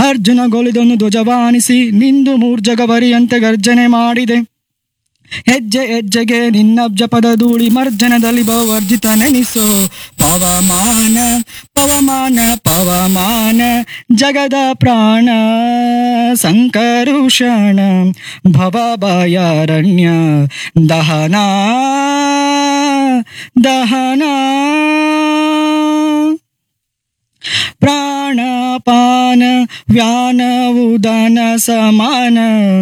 ಅರ್ಜುನ ಗೋಲಿದೊಂದು ಧ್ವಜವಾಣಿಸಿ ನಿಂದು ಮೂರ್ಜಗವರಿಯಂತೆ ಗರ್ಜನೆ ಮಾಡಿದೆ ಹೆಜ್ಜೆ ಹೆಜ್ಜೆಗೆ ನಿನ್ನಬ್ಜ ಪದ ಧೂಳಿ ಮರ್ಜನದಲ್ಲಿ ಬಹುವರ್ಜಿತ ನೆನಿಸೋ ಪವಮಾನ ಪವಮಾನ ಪವಮಾನ ಜಗದ ಪ್ರಾಣ ಸಂಕರುಷಣ ಭವಭಯಾರಣ್ಯ ದಹನ ದಹನ ಪ್ರಾಣಪಾನ ವ್ಯಾನ ಉದನ ಸಮಾನ